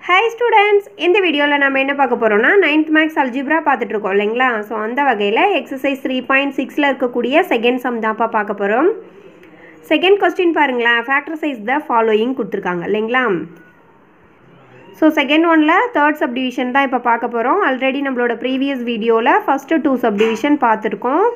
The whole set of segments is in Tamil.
ஹாய் ஸ்டூடெண்ட்ஸ் இந்த வீடியோவில் நம்ம என்ன பார்க்க போகிறோம்னா நைன்த் மேக்ஸ் அல்ஜிப்ரா பார்த்துட்ருக்கோம் இல்லைங்களா ஸோ அந்த வகையில் எக்ஸசைஸ் த்ரீ பாயிண்ட் சிக்ஸில் இருக்கக்கூடிய செகண்ட் சம் தான்ப்பா பார்க்க போகிறோம் செகண்ட் கொஸ்டின் பாருங்களேன் ஃபேக்டர் சைஸ் த ஃபாலோயிங் கொடுத்துருக்காங்க இல்லைங்களா ஸோ செகண்ட் ஒனில் தேர்ட் சப்டிவிஷன் தான் இப்போ பார்க்க போகிறோம் ஆல்ரெடி நம்மளோட ப்ரீவியஸ் வீடியோவில் ஃபஸ்ட்டு டூ சப்டிவிஷன் பார்த்துருக்கோம்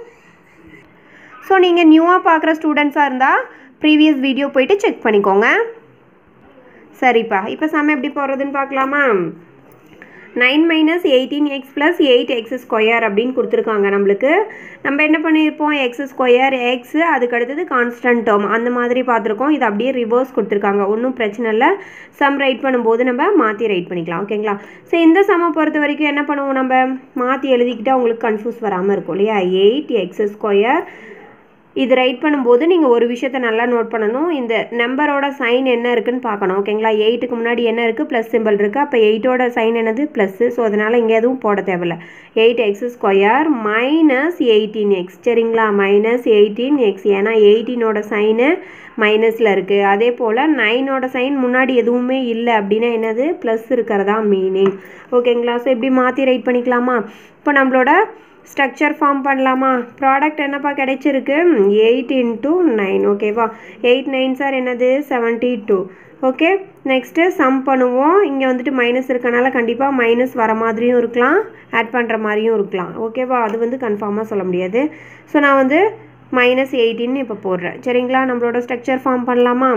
ஸோ நீங்கள் நியூவாக பார்க்குற ஸ்டூடெண்ட்ஸாக இருந்தால் ப்ரீவியஸ் வீடியோ போயிட்டு செக் பண்ணிக்கோங்க சரிப்பா இப்போ சம எப்படி போடுறதுன்னு பார்க்கலாமா nine minus eighteen x plus eight x square அப்படின்னு கொடுத்துருக்காங்க நம்மளுக்கு நம்ம என்ன பண்ணியிருப்போம் எக்ஸ் ஸ்கொயர் எக்ஸ் அதுக்கு அடுத்தது கான்ஸ்டன்ட் டேர்ம் அந்த மாதிரி பார்த்துருக்கோம் இது அப்படியே ரிவர்ஸ் கொடுத்துருக்காங்க ஒன்றும் பிரச்சனை இல்லை சம் ரைட் பண்ணும்போது நம்ம மாற்றி ரைட் பண்ணிக்கலாம் ஓகேங்களா ஸோ இந்த சம்மை பொறுத்த வரைக்கும் என்ன பண்ணுவோம் நம்ம மாற்றி எழுதிக்கிட்டால் உங்களுக்கு கன்ஃபியூஸ் வராமல் இருக்கும் இல்லையா எயிட் எக்ஸ் ஸ்கொயர் இது ரைட் பண்ணும்போது நீங்கள் ஒரு விஷயத்த நல்லா நோட் பண்ணணும் இந்த நம்பரோட சைன் என்ன இருக்குன்னு பார்க்கணும் ஓகேங்களா எயிட்டுக்கு முன்னாடி என்ன இருக்குது ப்ளஸ் சிம்பிள் இருக்குது அப்போ எயிட்டோட சைன் என்னது ப்ளஸ்ஸு ஸோ அதனால் இங்கே எதுவும் போட தேவையில்ல eight x square minus eighteen x சரிங்களா மைனஸ் எயிட்டீன் எக்ஸ் ஏன்னா எயிட்டீனோட சைனு மைனஸில் இருக்குது அதே போல் நைனோட சைன் முன்னாடி எதுவுமே இல்லை அப்படின்னா என்னது ப்ளஸ் இருக்கிறதா மீனிங் ஓகேங்களா ஸோ இப்படி மாற்றி ரைட் பண்ணிக்கலாமா இப்போ நம்மளோட ஸ்ட்ரக்சர் ஃபார்ம் பண்ணலாமா ப்ராடக்ட் என்னப்பா கிடைச்சிருக்கு எயிட் இன்ட்டு நைன் ஓகேவா எயிட் நைன் சார் என்னது seventy two okay next sum பண்ணுவோம் இங்கே வந்துட்டு மைனஸ் இருக்கனால கண்டிப்பாக மைனஸ் வர மாதிரியும் இருக்கலாம் ஆட் பண்ணுற மாதிரியும் இருக்கலாம் ஓகேவா அது வந்து கன்ஃபார்மாக சொல்ல முடியாது ஸோ நான் வந்து மைனஸ் எயிட்டின்னு இப்போ போடுறேன் சரிங்களா நம்மளோட ஸ்ட்ரக்சர் ஃபார்ம் பண்ணலாமா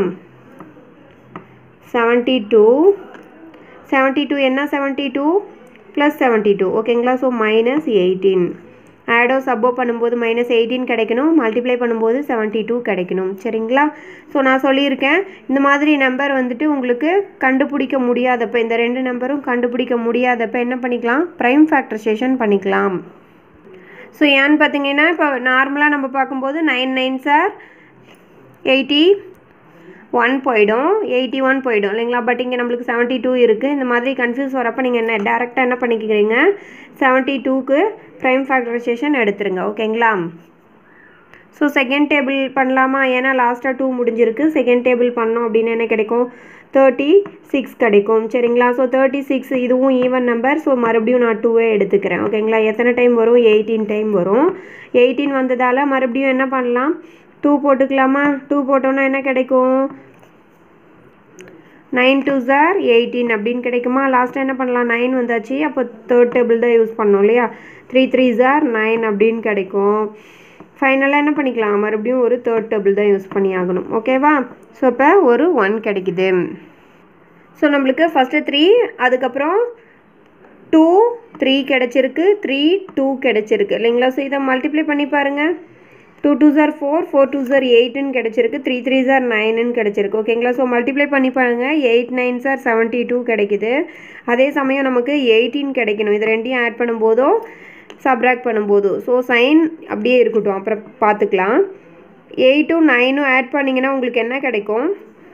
செவன்ட்டி டூ செவன்ட்டி டூ என்ன seventy two plus seventy two ஓகேங்களா ஸோ மைனஸ் எயிட்டீன் ஆடோ சப்போ பண்ணும்போது மைனஸ் எயிட்டீன் கிடைக்கணும் மல்டிப்ளை பண்ணும்போது செவன்ட்டி டூ கிடைக்கணும் சரிங்களா ஸோ நான் சொல்லியிருக்கேன் இந்த மாதிரி நம்பர் வந்துட்டு உங்களுக்கு கண்டுபிடிக்க முடியாதப்போ இந்த ரெண்டு நம்பரும் கண்டுபிடிக்க முடியாதப்போ என்ன பண்ணிக்கலாம் ப்ரைம் ஃபேக்டரைசேஷன் பண்ணிக்கலாம் ஸோ ஏன்னு பார்த்தீங்கன்னா இப்போ நார்மலாக நம்ம பார்க்கும்போது நைன் நைன் சார் எயிட்டி ஒன் போயிடும் எயிட்டி ஒன் போயிடும் இல்லைங்களா பட் இங்கே நம்மளுக்கு செவன்ட்டி டூ இருக்குது இந்த மாதிரி கன்ஃபியூஸ் வரப்போ நீங்கள் என்ன டேரெக்டாக என்ன பண்ணிக்கிறீங்க செவன்ட்டி டூக்கு ப்ரைம் ஃபேக்டரைசேஷன் எடுத்துருங்க ஓகேங்களா ஸோ செகண்ட் டேபிள் பண்ணலாமா ஏன்னா லாஸ்ட்டாக டூ முடிஞ்சிருக்கு செகண்ட் டேபிள் பண்ணோம் அப்படின்னு என்ன கிடைக்கும் தேர்ட்டி சிக்ஸ் கிடைக்கும் சரிங்களா ஸோ தேர்ட்டி சிக்ஸ் இதுவும் ஈவன் நம்பர் ஸோ மறுபடியும் நான் டூவே எடுத்துக்கிறேன் ஓகேங்களா எத்தனை டைம் வரும் எயிட்டீன் டைம் வரும் எயிட்டீன் வந்ததால் மறுபடியும் என்ன பண்ணலாம் டூ போட்டுக்கலாமா டூ போட்டோன்னா என்ன கிடைக்கும் நைன் டூ ஜார் எயிட்டீன் அப்படின்னு கிடைக்குமா லாஸ்ட்டாக என்ன பண்ணலாம் நைன் வந்தாச்சு அப்போ தேர்ட் டேபிள் தான் யூஸ் பண்ணோம் இல்லையா த்ரீ த்ரீ ஜார் நைன் அப்படின்னு கிடைக்கும் ஃபைனலாக என்ன பண்ணிக்கலாம் மறுபடியும் ஒரு தேர்ட் டேபிள் தான் யூஸ் பண்ணி ஆகணும் ஓகேவா ஸோ இப்போ ஒரு ஒன் கிடைக்குது ஸோ நம்மளுக்கு ஃபஸ்ட்டு த்ரீ அதுக்கப்புறம் டூ த்ரீ கிடச்சிருக்கு த்ரீ டூ கிடச்சிருக்கு இல்லைங்களா ஸோ இதை மல்டிப்ளை பண்ணி பாருங்கள் டூ டூ ஜார் ஃபோர் ஃபோர் டூ ஜார் எயிட்டுன்னு கிடச்சிருக்கு த்ரீ த்ரீ ஜார் நைனுன்னு கிடச்சிருக்கு ஓகேங்களா ஸோ மல்டிப்ளை பண்ணி பாருங்கள் எயிட் நைன் சார் செவன்ட்டி டூ கிடைக்குது அதே சமயம் நமக்கு எயிட்டீன் கிடைக்கணும் இது ரெண்டையும் ஆட் பண்ணும்போதோ சப்ராக்ட் பண்ணும்போதோ ஸோ சைன் அப்படியே இருக்கட்டும் அப்புறம் பார்த்துக்கலாம் எயிட்டும் நைனும் ஆட் பண்ணிங்கன்னா உங்களுக்கு என்ன கிடைக்கும்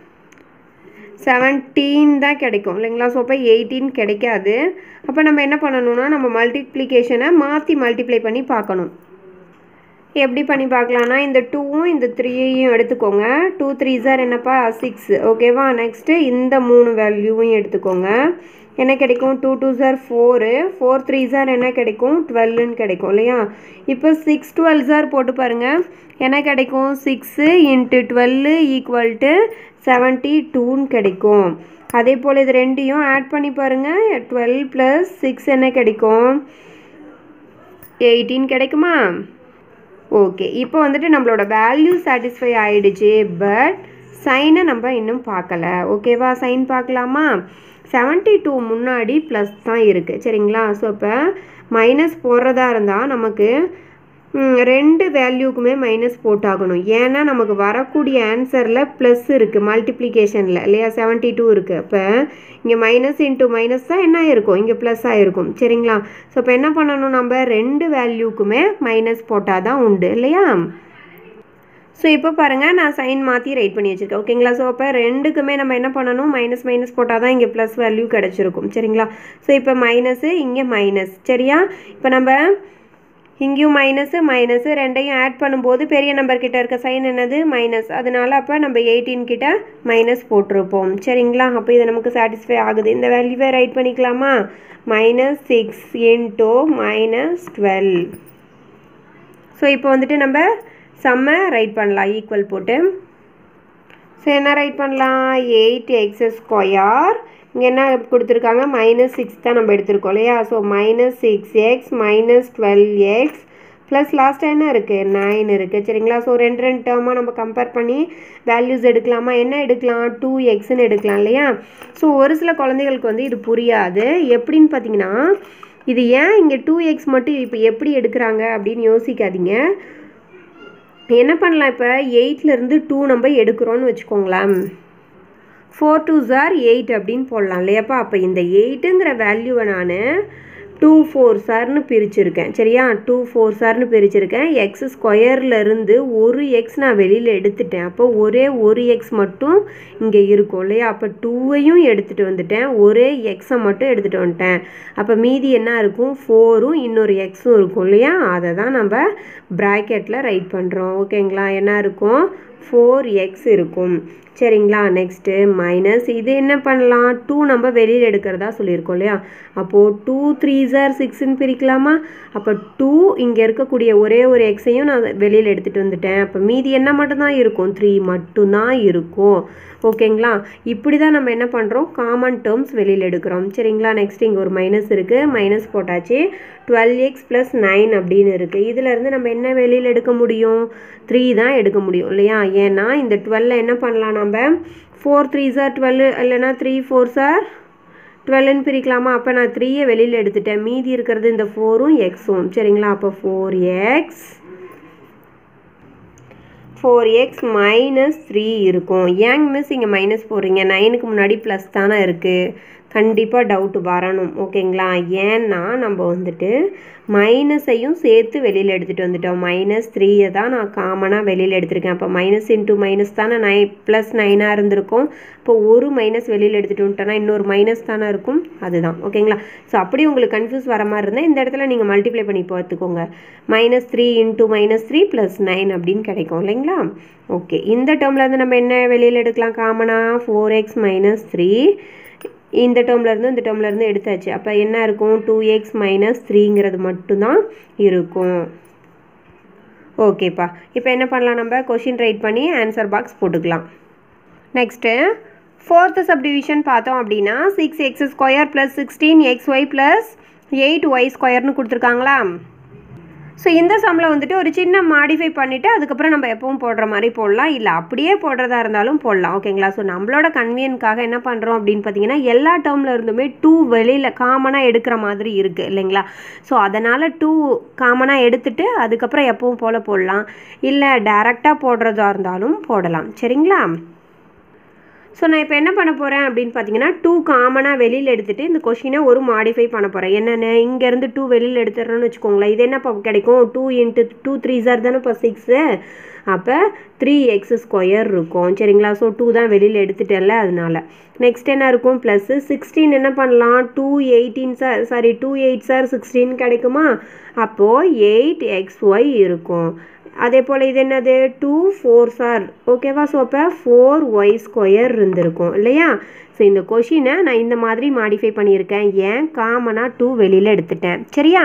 செவன்டீன் தான் கிடைக்கும் இல்லைங்களா ஸோ அப்போ எயிட்டீன் கிடைக்காது அப்போ நம்ம என்ன பண்ணணும்னா நம்ம மல்டிப்ளிகேஷனை மாற்றி மல்டிப்ளை பண்ணி பார்க்கணும் எப்படி பண்ணி பார்க்கலான்னா இந்த டூவும் இந்த த்ரீயையும் எடுத்துக்கோங்க டூ த்ரீ சார் என்னப்பா சிக்ஸ் ஓகேவா நெக்ஸ்ட்டு இந்த மூணு வேல்யூவையும் எடுத்துக்கோங்க என்ன கிடைக்கும் டூ டூ சார் ஃபோரு ஃபோர் த்ரீ சார் என்ன கிடைக்கும் டுவெல்லுன்னு கிடைக்கும் இல்லையா இப்போ சிக்ஸ் டுவெல் சார் போட்டு பாருங்கள் என்ன கிடைக்கும் six into twelve equal to seventy டூன்னு கிடைக்கும் அதே போல் இது ரெண்டையும் ஆட் பண்ணி பாருங்கள் டுவெல் ப்ளஸ் சிக்ஸ் என்ன கிடைக்கும் எயிட்டீன் கிடைக்குமா ஓகே இப்போ வந்துட்டு நம்மளோட வேல்யூ சாட்டிஸ்ஃபை ஆகிடுச்சு பட் சைனை நம்ம இன்னும் பார்க்கல ஓகேவா சைன் பார்க்கலாமா செவன்ட்டி டூ முன்னாடி ப்ளஸ் தான் இருக்குது சரிங்களா ஸோ இப்போ மைனஸ் போடுறதா இருந்தால் நமக்கு ரெண்டு வேல்யூக்குமே மைனஸ் போட்டாகணும் ஏன்னா நமக்கு வரக்கூடிய ஆன்சரில் ப்ளஸ் இருக்குது மல்டிப்ளிகேஷனில் இல்லையா செவன்ட்டி டூ இருக்குது அப்போ இங்கே மைனஸ் இன்ட்டு மைனஸ் தான் என்ன ஆயிருக்கும் இங்கே ப்ளஸ் ஆகிருக்கும் சரிங்களா ஸோ இப்போ என்ன பண்ணணும் நம்ம ரெண்டு வேல்யூக்குமே மைனஸ் போட்டால் தான் உண்டு இல்லையா ஸோ இப்போ பாருங்கள் நான் சைன் மாற்றி ரைட் பண்ணி வச்சுருக்கேன் ஓகேங்களா ஸோ அப்போ ரெண்டுக்குமே நம்ம என்ன பண்ணணும் மைனஸ் மைனஸ் போட்டால் தான் இங்கே ப்ளஸ் வேல்யூ கிடச்சிருக்கும் சரிங்களா ஸோ இப்போ மைனஸு இங்கே மைனஸ் சரியா இப்போ நம்ம இங்கேயும் மைனஸு மைனஸு ரெண்டையும் ஆட் பண்ணும்போது பெரிய நம்பர் கிட்ட இருக்க சைன் என்னது மைனஸ் அதனால அப்போ நம்ம எயிட்டீன் கிட்ட மைனஸ் போட்டிருப்போம் சரிங்களா அப்போ இது நமக்கு சாட்டிஸ்ஃபை ஆகுது இந்த வேல்யூவை ரைட் பண்ணிக்கலாமா minus six into minus twelve so இப்போ வந்துட்டு நம்ம செம்ம ரைட் பண்ணலாம் ஈக்குவல் போட்டு ஸோ என்ன ரைட் பண்ணலாம் எயிட் எக்ஸ் ஸ்கொயர் இங்கே என்ன கொடுத்துருக்காங்க மைனஸ் சிக்ஸ் தான் நம்ம எடுத்திருக்கோம் இல்லையா so minus six x minus twelve x plus லாஸ்ட்டாக என்ன இருக்குது நைன் இருக்குது சரிங்களா ஸோ ரெண்டு ரெண்டு டேர்மாக நம்ம கம்பேர் பண்ணி வேல்யூஸ் எடுக்கலாமா என்ன எடுக்கலாம் டூ எக்ஸ்ன்னு எடுக்கலாம் இல்லையா ஸோ ஒரு சில குழந்தைகளுக்கு வந்து இது புரியாது எப்படின்னு பார்த்தீங்கன்னா இது ஏன் இங்கே டூ எக்ஸ் மட்டும் இப்போ எப்படி எடுக்கிறாங்க அப்படின்னு யோசிக்காதீங்க என்ன பண்ணலாம் இப்போ எயிட்லேருந்து டூ நம்ம எடுக்கிறோன்னு வச்சுக்கோங்களேன் ஃபோர் டூ ஜார் எயிட் அப்படின்னு போடலாம் இல்லையாப்பா அப்போ இந்த எயிட்டுங்கிற வேல்யூவை நான் டூ ஃபோர் சார்னு பிரிச்சிருக்கேன் சரியா டூ ஃபோர் சார்னு பிரிச்சிருக்கேன் எக்ஸ் ஸ்கொயர்லேருந்து ஒரு எக்ஸ் நான் வெளியில் எடுத்துட்டேன் அப்போ ஒரே ஒரு எக்ஸ் மட்டும் இங்கே இருக்கும் இல்லையா அப்போ டூவையும் எடுத்துகிட்டு வந்துட்டேன் ஒரே எக்ஸை மட்டும் எடுத்துகிட்டு வந்துட்டேன் அப்போ மீதி என்ன இருக்கும் ஃபோரும் இன்னொரு எக்ஸும் இருக்கும் இல்லையா அதை தான் நம்ம ப்ராக்கெட்டில் ரைட் பண்ணுறோம் ஓகேங்களா என்ன இருக்கும் ஃபோர் எக்ஸ் இருக்கும் சரிங்களா நெக்ஸ்ட்டு மைனஸ் இது என்ன பண்ணலாம் டூ நம்ம வெளியில் எடுக்கிறதா சொல்லியிருக்கோம் இல்லையா அப்போது டூ த்ரீ ஜார் சிக்ஸ்ன்னு பிரிக்கலாமா அப்போ டூ இங்கே இருக்கக்கூடிய ஒரே ஒரு எக்ஸையும் நான் வெளியில் எடுத்துகிட்டு வந்துட்டேன் அப்போ மீதி என்ன மட்டும்தான் இருக்கும் த்ரீ மட்டும்தான் இருக்கும் ஓகேங்களா இப்படி தான் நம்ம என்ன பண்ணுறோம் காமன் டேர்ம்ஸ் வெளியில் எடுக்கிறோம் சரிங்களா நெக்ஸ்ட் இங்கே ஒரு மைனஸ் இருக்குது மைனஸ் போட்டாச்சு டுவெல் எக்ஸ் ப்ளஸ் நைன் அப்படின்னு இருக்குது இதிலேருந்து நம்ம என்ன வெளியில் எடுக்க முடியும் த்ரீ தான் எடுக்க முடியும் இல்லையா ஏன்னா இந்த டுவெல்ல என்ன பண்ணலாம் நம்ம ஃபோர் த்ரீ சார் டுவெல் இல்லைனா த்ரீ ஃபோர் சார் டுவெல்னு பிரிக்கலாமா அப்போ நான் த்ரீயை வெளியில் எடுத்துட்டேன் மீதி இருக்கிறது இந்த ஃபோரும் எக்ஸும் சரிங்களா அப்போ four x four x minus three இருக்கும் ஏங்க மிஸ் இங்கே மைனஸ் போடுறீங்க நைனுக்கு முன்னாடி ப்ளஸ் தானே இருக்குது கண்டிப்பாக டவுட் வரணும் ஓகேங்களா ஏன்னா நம்ம வந்துட்டு மைனஸையும் சேர்த்து வெளியில் எடுத்துகிட்டு வந்துட்டோம் மைனஸ் த்ரீயை தான் நான் காமனாக வெளியில் எடுத்திருக்கேன் அப்போ மைனஸ் இன்ட்டு மைனஸ் தானே நை ப்ளஸ் நைனாக இருந்திருக்கும் இப்போ ஒரு மைனஸ் வெளியில் எடுத்துகிட்டு வந்துட்டோன்னா இன்னொரு மைனஸ் தானே இருக்கும் அதுதான் ஓகேங்களா ஸோ அப்படி உங்களுக்கு கன்ஃபியூஸ் வர மாதிரி இருந்தால் இந்த இடத்துல நீங்கள் மல்டிப்ளை பண்ணி பார்த்துக்கோங்க minus three into minus three plus nine அப்படின்னு கிடைக்கும் இல்லைங்களா ஓகே இந்த டேர்மில் இருந்து நம்ம என்ன வெளியில் எடுக்கலாம் காமனாக ஃபோர் எக்ஸ் மைனஸ் த்ரீ இந்த டேர்ம்லேருந்து இந்த டேர்ம்லேருந்து எடுத்தாச்சு அப்போ என்ன இருக்கும் டூ எக்ஸ் மைனஸ் த்ரீங்கிறது மட்டும்தான் இருக்கும் ஓகேப்பா இப்போ என்ன பண்ணலாம் நம்ம கொஷின் ரைட் பண்ணி ஆன்சர் பாக்ஸ் போட்டுக்கலாம் நெக்ஸ்ட்டு ஃபோர்த்து சப்டிவிஷன் பார்த்தோம் அப்படின்னா six x square plus sixteen x y plus eight y ஸ்கொயர்னு கொடுத்துருக்காங்களா ஸோ இந்த சம்மில் வந்துட்டு ஒரு சின்ன மாடிஃபை பண்ணிவிட்டு அதுக்கப்புறம் நம்ம எப்பவும் போடுற மாதிரி போடலாம் இல்லை அப்படியே போடுறதா இருந்தாலும் போடலாம் ஓகேங்களா ஸோ நம்மளோட கன்வீனியன்காக என்ன பண்ணுறோம் அப்படின்னு பார்த்தீங்கன்னா எல்லா டேர்மில் இருந்துமே டூ வெளியில் காமனாக எடுக்கிற மாதிரி இருக்குது இல்லைங்களா ஸோ அதனால் டூ காமனாக எடுத்துட்டு அதுக்கப்புறம் எப்பவும் போல் போடலாம் இல்லை டேரெக்டாக போடுறதா இருந்தாலும் போடலாம் சரிங்களா ஸோ நான் இப்போ என்ன பண்ண போகிறேன் அப்படின்னு பார்த்தீங்கன்னா டூ காமனாக வெளியில் எடுத்துகிட்டு இந்த கொஷினை ஒரு மாடிஃபை பண்ண போகிறேன் என்னென்ன இங்கேருந்து டூ வெளியில் எடுத்துடுறோன்னு வச்சுக்கோங்களேன் இது என்ன இப்போ கிடைக்கும் டூ இன்ட்டு டூ த்ரீ சார் தானே இப்போ சிக்ஸு அப்போ த்ரீ எக்ஸ் ஸ்கொயர் இருக்கும் சரிங்களா ஸோ டூ தான் வெளியில் எடுத்துட்டேன்ல அதனால நெக்ஸ்ட் என்ன இருக்கும் ப்ளஸ்ஸு சிக்ஸ்டீன் என்ன பண்ணலாம் டூ எயிட்டீன் சார் சாரி டூ எயிட் சார் சிக்ஸ்டீன் கிடைக்குமா அப்போது எயிட் எக்ஸ் ஒய் இருக்கும் அதே போல் இது என்னது டூ ஃபோர் சார் ஓகேவா ஸோ அப்போ ஃபோர் ஒய் ஸ்கொயர் இருந்திருக்கும் இல்லையா ஸோ இந்த கொஷினை நான் இந்த மாதிரி மாடிஃபை பண்ணியிருக்கேன் ஏன் காமனாக டூ வெளியில் எடுத்துட்டேன் சரியா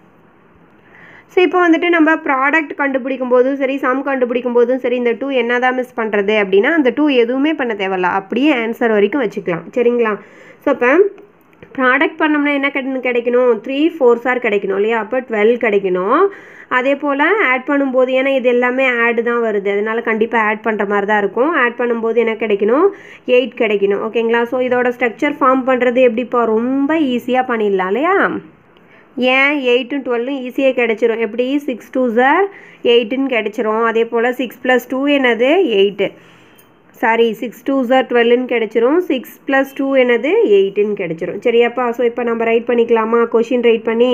ஸோ இப்போ வந்துட்டு நம்ம ப்ராடக்ட் கண்டுபிடிக்கும் போதும் சரி சம் கண்டுபிடிக்கும் போதும் சரி இந்த டூ என்ன தான் மிஸ் பண்ணுறது அப்படின்னா அந்த டூ எதுவுமே பண்ண தேவையில்ல அப்படியே ஆன்சர் வரைக்கும் வச்சுக்கலாம் சரிங்களா ஸோ இப்போ ப்ராடக்ட் பண்ணோம்னா என்ன கிடை கிடைக்கணும் த்ரீ ஃபோர் சார் கிடைக்கணும் இல்லையா அப்போ டுவெல் கிடைக்கணும் அதே போல் ஆட் பண்ணும்போது ஏன்னா இது எல்லாமே ஆட் தான் வருது அதனால் கண்டிப்பாக ஆட் பண்ணுற மாதிரி தான் இருக்கும் ஆட் பண்ணும்போது என்ன கிடைக்கணும் எயிட் கிடைக்கணும் ஓகேங்களா ஸோ இதோட ஸ்ட்ரக்சர் ஃபார்ம் பண்ணுறது எப்படிப்பா ரொம்ப ஈஸியாக பண்ணிடலாம் இல்லையா ஏன் எயிட்டும் டுவெல்லும் ஈஸியாக கிடச்சிரும் எப்படி சிக்ஸ் டூ சார் எயிட்டுன்னு கிடச்சிரும் அதே போல் சிக்ஸ் ப்ளஸ் டூ என்னது எயிட்டு சாரி சிக்ஸ் டூ சார் டுவெல்னு கிடச்சிரும் சிக்ஸ் ப்ளஸ் டூ என்னது எயிட்டுன்னு கிடச்சிரும் சரியாப்பா ஸோ இப்போ நம்ம ரைட் பண்ணிக்கலாமா கொஷின் ரைட் பண்ணி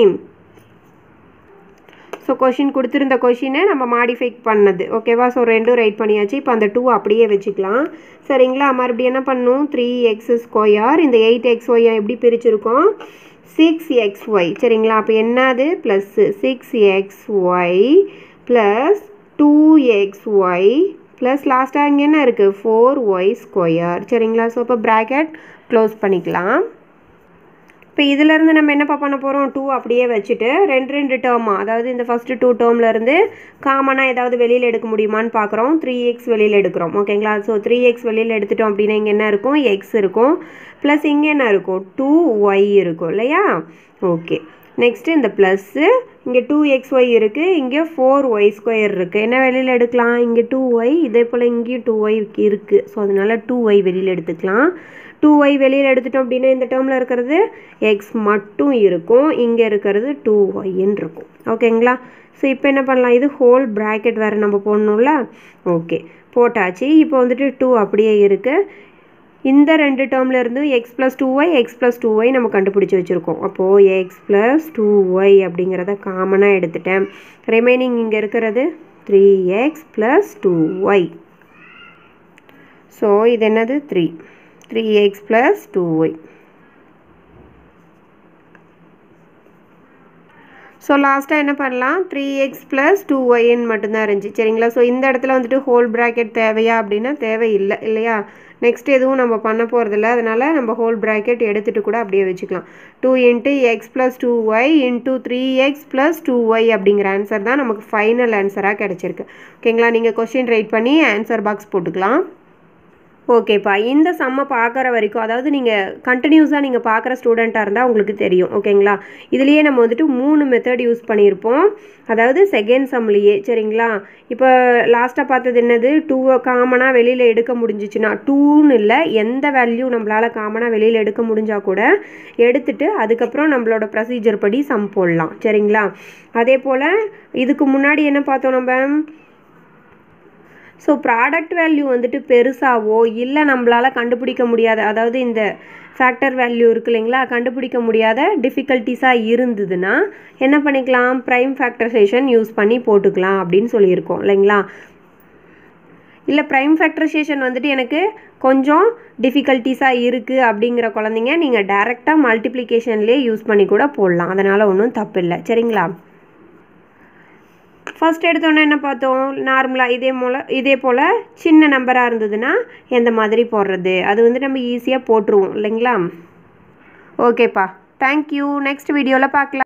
ஸோ கொஷின் கொடுத்துருந்த கொஷினை நம்ம மாடிஃபை பண்ணது ஓகேவா ஸோ ரெண்டும் ரைட் பண்ணியாச்சு இப்போ அந்த டூ அப்படியே வச்சுக்கலாம் சரிங்களா மறுபடியும் என்ன பண்ணணும் த்ரீ எக்ஸ் ஸ்கொயர் இந்த எயிட் எக்ஸ் ஒய் எப்படி பிரிச்சிருக்கோம் சிக்ஸ் எக்ஸ் ஒய் சரிங்களா அப்போ என்னது plus six x y plus two x y plus லாஸ்ட்டாக இங்கே என்ன இருக்குது ஃபோர் ஒய் ஸ்கொயர் சரிங்களா ஸோ இப்போ ப்ராக்கெட் க்ளோஸ் பண்ணிக்கலாம் இப்போ இதிலேருந்து நம்ம என்னப்பா பண்ண போகிறோம் டூ அப்படியே வச்சுட்டு ரெண்டு ரெண்டு டேர்மாக அதாவது இந்த ஃபஸ்ட்டு டூ டேர்ம்லேருந்து காமனாக ஏதாவது வெளியில் எடுக்க முடியுமான்னு பார்க்குறோம் த்ரீ எக்ஸ் வெளியில் எடுக்கிறோம் ஓகேங்களா ஸோ த்ரீ எக்ஸ் வெளியில் எடுத்துட்டோம் அப்படின்னா இங்கே என்ன இருக்கும் எக்ஸ் இருக்கும் ப்ளஸ் இங்கே என்ன இருக்கும் டூ ஒய் இருக்கும் இல்லையா ஓகே நெக்ஸ்ட்டு இந்த ப்ளஸ்ஸு இங்கே டூ எக்ஸ் ஒய் இருக்குது இங்கே ஃபோர் ஒய் ஸ்கொயர் இருக்குது என்ன வெளியில் எடுக்கலாம் இங்கே டூ ஒய் இதே போல் இங்கேயும் டூ ஒய் இருக்குது ஸோ அதனால் டூ ஒய் வெளியில் எடுத்துக்கலாம் டூ ஒய் வெளியில் எடுத்துட்டோம் அப்படின்னா இந்த டேர்மில் இருக்கிறது எக்ஸ் மட்டும் இருக்கும் இங்கே இருக்கிறது டூ ஒய்ன்னு இருக்கும் ஓகேங்களா ஸோ இப்போ என்ன பண்ணலாம் இது ஹோல் ப்ராக்கெட் வேறு நம்ம போடணும்ல ஓகே போட்டாச்சு இப்போ வந்துட்டு டூ அப்படியே இருக்குது இந்த ரெண்டு டேர்மில் இருந்து x plus two y x plus two y நம்ம கண்டுபிடிச்சி வச்சுருக்கோம் அப்போது எக்ஸ் ப்ளஸ் டூ ஒய் அப்படிங்கிறத காமனாக எடுத்துட்டேன் ரிமைனிங் இங்கே இருக்கிறது three x plus two y so இது என்னது three three x plus two y so லாஸ்ட்டாக என்ன பண்ணலாம் த்ரீ எக்ஸ் ப்ளஸ் டூ ஒய்ன்னு மட்டும்தான் இருந்துச்சு சரிங்களா ஸோ இந்த இடத்துல வந்துட்டு ஹோல் ப்ராக்கெட் தேவையா அப்படின்னா தேவையில்லை இல்லையா நெக்ஸ்ட் எதுவும் நம்ம பண்ண போகிறதில்ல அதனால் நம்ம ஹோல் ப்ராக்கெட் எடுத்துகிட்டு கூட அப்படியே வச்சுக்கலாம் two into x plus two y into three x plus two y அப்படிங்கிற ஆன்சர் தான் நமக்கு ஃபைனல் ஆன்சராக கிடச்சிருக்கு ஓகேங்களா நீங்கள் கொஸ்டின் ரைட் பண்ணி ஆன்சர் பாக்ஸ் போட்டுக்கலாம் ஓகேப்பா இந்த செம்மை பார்க்குற வரைக்கும் அதாவது நீங்கள் கண்டினியூஸாக நீங்கள் பார்க்குற ஸ்டூடெண்ட்டாக இருந்தால் உங்களுக்கு தெரியும் ஓகேங்களா இதுலேயே நம்ம வந்துட்டு மூணு மெத்தட் யூஸ் பண்ணியிருப்போம் அதாவது செகண்ட் சம்லேயே சரிங்களா இப்போ லாஸ்ட்டாக பார்த்தது என்னது டூவை காமனாக வெளியில் எடுக்க முடிஞ்சிச்சுன்னா டூன்னு இல்லை எந்த வேல்யூ நம்மளால் காமனாக வெளியில் எடுக்க முடிஞ்சால் கூட எடுத்துட்டு அதுக்கப்புறம் நம்மளோட ப்ரொசீஜர் படி சம் போடலாம் சரிங்களா அதே போல் இதுக்கு முன்னாடி என்ன பார்த்தோம் நம்ம ஸோ ப்ராடக்ட் வேல்யூ வந்துட்டு பெருசாவோ இல்லை நம்மளால் கண்டுபிடிக்க முடியாத அதாவது இந்த ஃபேக்டர் வேல்யூ இருக்கு இல்லைங்களா கண்டுபிடிக்க முடியாத டிஃபிகல்ட்டிஸாக இருந்ததுன்னா என்ன பண்ணிக்கலாம் ப்ரைம் ஃபேக்டரைசேஷன் யூஸ் பண்ணி போட்டுக்கலாம் அப்படின்னு சொல்லியிருக்கோம் இல்லைங்களா இல்லை ப்ரைம் ஃபேக்டரைசேஷன் வந்துட்டு எனக்கு கொஞ்சம் டிஃபிகல்ட்டிஸாக இருக்குது அப்படிங்கிற குழந்தைங்க நீங்கள் டைரெக்டாக மல்டிப்ளிகேஷன்லேயே யூஸ் பண்ணி கூட போடலாம் அதனால் ஒன்றும் தப்பு இல்லை சரிங்களா ஃபஸ்ட் எடுத்தோன்னே என்ன பார்த்தோம் நார்மலாக இதே போல் இதே போல் சின்ன நம்பராக இருந்ததுன்னா எந்த மாதிரி போடுறது அது வந்து நம்ம ஈஸியாக போட்டுருவோம் இல்லைங்களா ஓகேப்பா தேங்க்யூ நெக்ஸ்ட் வீடியோவில் பார்க்கலாம்